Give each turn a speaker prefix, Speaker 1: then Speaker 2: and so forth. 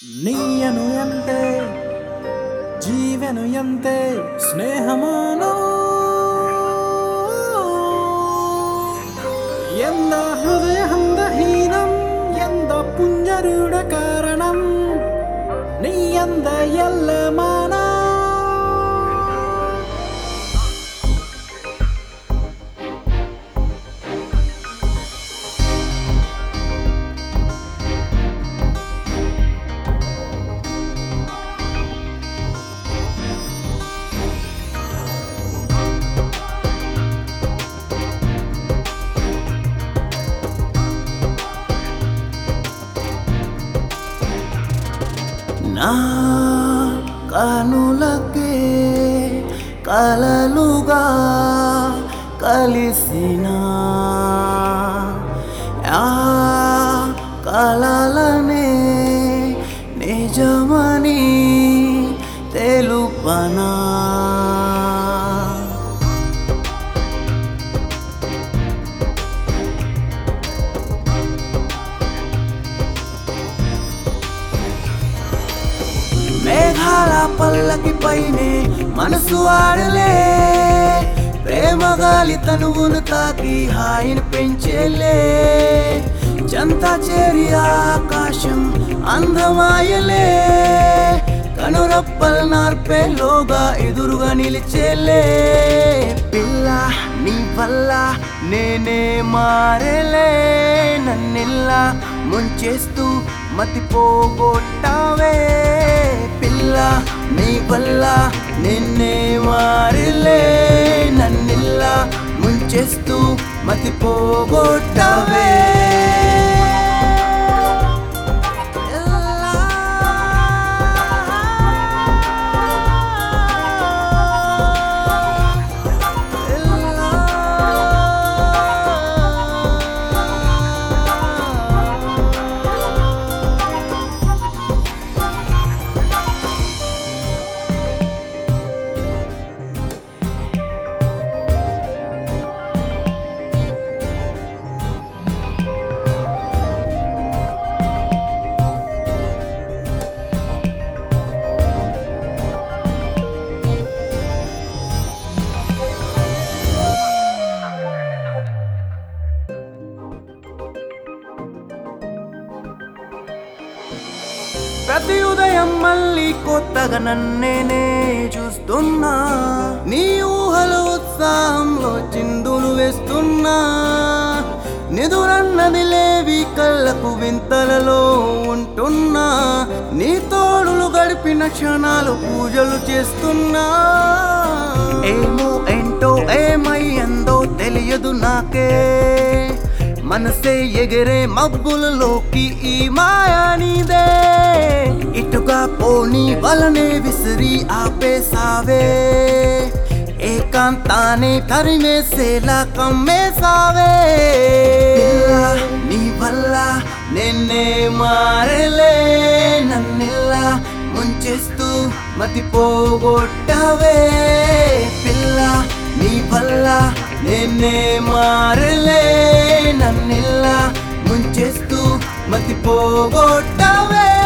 Speaker 1: ನೀಯನು ಎಂತೆ ಜೀವನು ಎಂತೆ ಸ್ನೇಹಮಾನೋ ಎಂದ ಹೃದಯ ಹಂದಹೀನಂ ಎಂದ ಪುಂಜರುಡ ಕಾರಣಂ ನೀ ಎಂದ ಎಲ್ಲ ಮಾನ
Speaker 2: నా కనులకే కలలుగా కలిసిన ఆ కలలనే నిజమని తెలుపనా మేఘాల పల్లకి పైనే మనసు ఆడలే ప్రేమ గాలి తనువును తాకి హాయిని పెంచేలే జంత చేరి ఆకాశం అందమాయలే కనురప్పల్ నార్పేలోగా ఎదురుగా నిలిచేలే పిల్ల నీ వల్ల నేనే మారేలే నన్నిల్లా ముంచేస్తూ మతిపోగొట్టావే పిల్ల నీ వల్ల నిన్నే మారిలే నన్నిల్లా ముంచేస్తూ మతిపోగొట్టావే ప్రతి ఉదయం మళ్ళీ కొత్తగా నన్నేనే చూస్తున్నా నీ ఊహల ఉత్సాహంలో చిందులు వేస్తున్నా నిదురన్నది లేవి కళ్ళకు వింతలలో ఉంటున్నా నీ తోడులు గడిపిన క్షణాలు పూజలు చేస్తున్నా ఏమో ఏంటో ఏమయ్యందో తెలియదు నాకే మనసే ఎగిరే మబ్బులలోకి ఈ మాయా నీదే ఇటుగా పోని వలనే విసిరి ఆపేసావే ఏకాంతాన్ని తరిమేసేలా కమ్మేసావే పిల్ల, నీ వల్ల నిన్నే మారలే నన్నిల్లా ముంచేస్తూ మతిపోగొట్టవే పిల్ల నీ వల్ల నిన్నే మారలే నన్నిల్లా ముంచేస్తూ మతిపోగొట్టవే